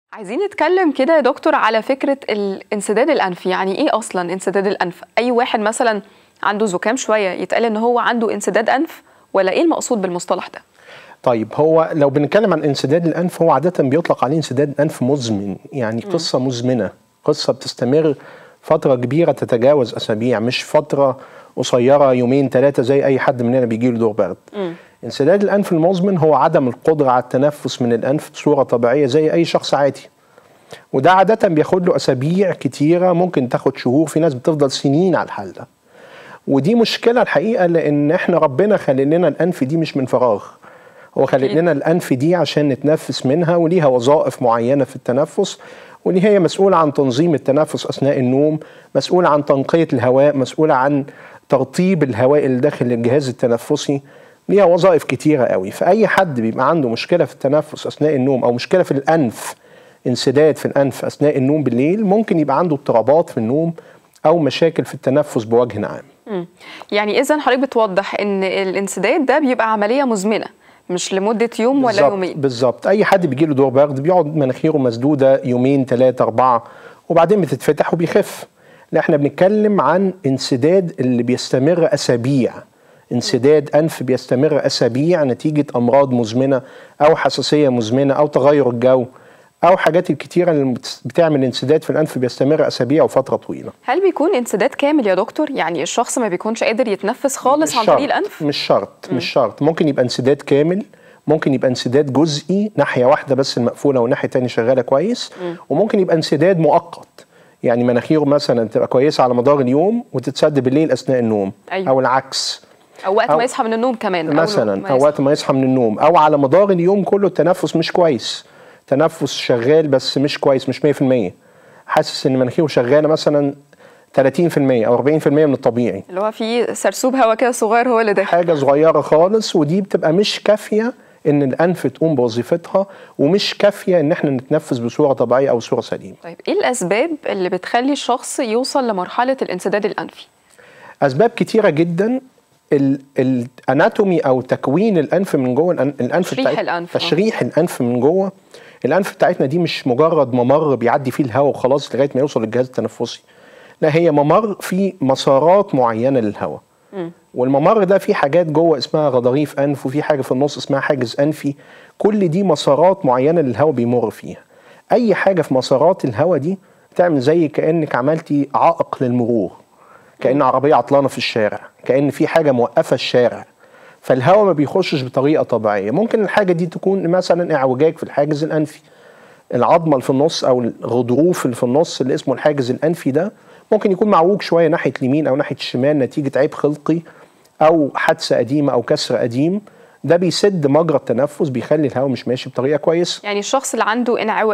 عايزين نتكلم كده يا دكتور على فكرة الانسداد الأنفي يعني إيه أصلا انسداد الأنف أي واحد مثلا عنده زكام شوية يتقال إن هو عنده انسداد أنف ولا إيه المقصود بالمصطلح ده طيب هو لو بنتكلم عن انسداد الانف هو عاده بيطلق عليه انسداد انف مزمن يعني م. قصه مزمنه قصه بتستمر فتره كبيره تتجاوز اسابيع مش فتره قصيره يومين ثلاثه زي اي حد مننا بيجي له دور برد انسداد الانف المزمن هو عدم القدره على التنفس من الانف بصوره طبيعيه زي اي شخص عادي وده عاده بياخد له اسابيع كتيره ممكن تاخد شهور في ناس بتفضل سنين على الحال ده ودي مشكله الحقيقه لان احنا ربنا خلق لنا الانف دي مش من فراغ هو خلق لنا الانف دي عشان نتنفس منها وليها وظائف معينه في التنفس ودي هي مسؤوله عن تنظيم التنفس اثناء النوم مسؤوله عن تنقيه الهواء مسؤوله عن ترطيب الهواء اللي داخل الجهاز التنفسي ليها وظائف كتيره قوي فاي حد بيبقى عنده مشكله في التنفس اثناء النوم او مشكله في الانف انسداد في الانف اثناء النوم بالليل ممكن يبقى عنده اضطرابات في النوم او مشاكل في التنفس بوجه عام مم. يعني اذا حضرتك بتوضح ان الانسداد ده بيبقى عمليه مزمنه مش لمده يوم ولا يومين بالظبط اي حد بيجي له دور برد بيقعد مناخيره مسدوده يومين ثلاثه اربعه وبعدين بتتفتح وبيخف لا احنا بنتكلم عن انسداد اللي بيستمر اسابيع انسداد انف بيستمر اسابيع نتيجه امراض مزمنه او حساسيه مزمنه او تغير الجو او حاجات الكتيره اللي بتعمل انسداد في الانف بيستمر اسابيع وفتره طويله هل بيكون انسداد كامل يا دكتور يعني الشخص ما بيكونش قادر يتنفس خالص عن طريق الانف مش شرط مش شرط ممكن يبقى انسداد كامل ممكن يبقى انسداد جزئي ناحيه واحده بس المقفوله وناحيه تانية شغاله كويس م. وممكن يبقى انسداد مؤقت يعني مناخيره مثلا تبقى كويسه على مدار اليوم وتتسد بالليل اثناء النوم أيوه. او العكس او وقت أو ما يصحى من النوم كمان مثلا او وقت ما يصحى من النوم او على مدار اليوم كله التنفس مش كويس تنفس شغال بس مش كويس مش 100% حاسس ان مناخيره شغاله مثلا 30% او 40% من الطبيعي اللي هو في سرسوب هواء كده صغير هو اللي داخل حاجه صغيره خالص ودي بتبقى مش كافيه ان الانف تقوم بوظيفتها ومش كافيه ان احنا نتنفس بصوره طبيعيه او بصوره سليمه. طيب ايه الاسباب اللي بتخلي الشخص يوصل لمرحله الانسداد الانفي؟ اسباب كتيره جدا الاناتومي او تكوين الانف من جوه الانف تشريح الانف تشريح الانف من جوه الانف بتاعتنا دي مش مجرد ممر بيعدي فيه الهواء وخلاص لغايه ما يوصل للجهاز التنفسي لا هي ممر فيه مسارات معينه للهواء والممر ده فيه حاجات جوه اسمها غضاريف انف وفي حاجه في النص اسمها حاجز انفي كل دي مسارات معينه للهواء بيمر فيها اي حاجه في مسارات الهواء دي تعمل زي كانك عملتي عائق للمرور كان عربيه عطلانه في الشارع كان في حاجه موقفه الشارع فالهواء ما بيخشش بطريقه طبيعيه ممكن الحاجه دي تكون مثلا اعوجاج في الحاجز الانفي العظمه اللي في النص او الغضروف اللي في النص اللي اسمه الحاجز الانفي ده ممكن يكون معوج شويه ناحيه اليمين او ناحيه الشمال نتيجه عيب خلقي او حادثه قديمه او كسر قديم ده بيسد مجرى التنفس بيخلي الهواء مش ماشي بطريقه كويسه يعني الشخص اللي عنده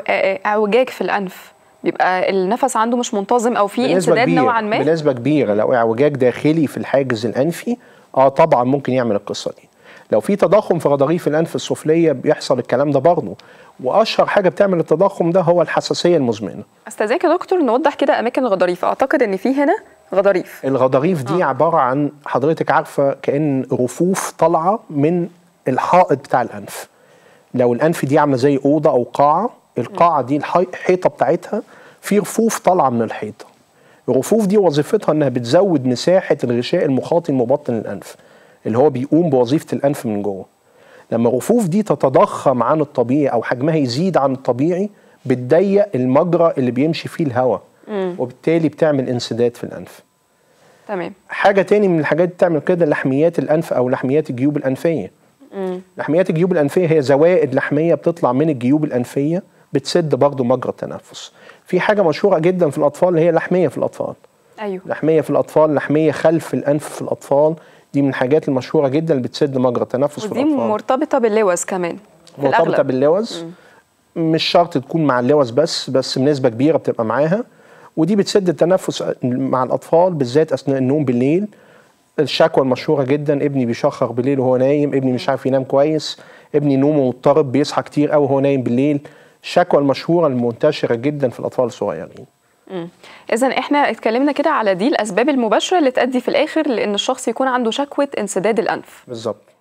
اعوجاج في الانف بيبقى النفس عنده مش منتظم او في انسداد نوعا ما بنسبه كبيره لو اعوجاج داخلي في الحاجز الانفي اه طبعا ممكن يعمل القصه دي لو في تضخم في غضاريف الانف السفليه بيحصل الكلام ده برضه واشهر حاجه بتعمل التضخم ده هو الحساسيه المزمنه استاذنك يا دكتور نوضح كده اماكن الغضاريف اعتقد ان في هنا غضاريف الغضاريف دي آه. عباره عن حضرتك عارفه كان رفوف طالعه من الحائط بتاع الانف لو الانف دي عامله زي اوضه او قاعه القاعه دي الحيطه بتاعتها في رفوف طالعه من الحيطه الرفوف دي وظيفتها انها بتزود مساحه الغشاء المخاطي المبطن للانف اللي هو بيقوم بوظيفه الانف من جوه لما الرفوف دي تتضخم عن الطبيعي او حجمها يزيد عن الطبيعي بتضيق المجرى اللي بيمشي فيه الهواء وبالتالي بتعمل انسداد في الانف تمام حاجه تاني من الحاجات اللي بتعمل كده لحميات الانف او لحميات الجيوب الانفيه مم. لحميات الجيوب الانفيه هي زوائد لحميه بتطلع من الجيوب الانفيه بتسد برضه مجرى التنفس في حاجه مشهوره جدا في الاطفال اللي هي لحميه في الاطفال ايوه لحميه في الاطفال لحميه خلف الانف في الاطفال دي من الحاجات المشهوره جدا اللي بتسد مجرى التنفس في الاطفال ودي مرتبطه باللوز كمان في مرتبطه باللوز مم. مش شرط تكون مع اللوز بس بس بنسبه كبيره بتبقى معاها ودي بتسد التنفس مع الاطفال بالذات اثناء النوم بالليل الشكوى المشهوره جدا ابني بيشخر بالليل وهو نايم ابني مش عارف ينام كويس ابني نومه مضطرب بيصحى كتير قوي وهو نايم بالليل الشكوى المشهوره المنتشره جدا في الاطفال الصغيرين اذا احنا اتكلمنا كده على دي الاسباب المباشره اللي تؤدي في الاخر لان الشخص يكون عنده شكوى انسداد الانف بالظبط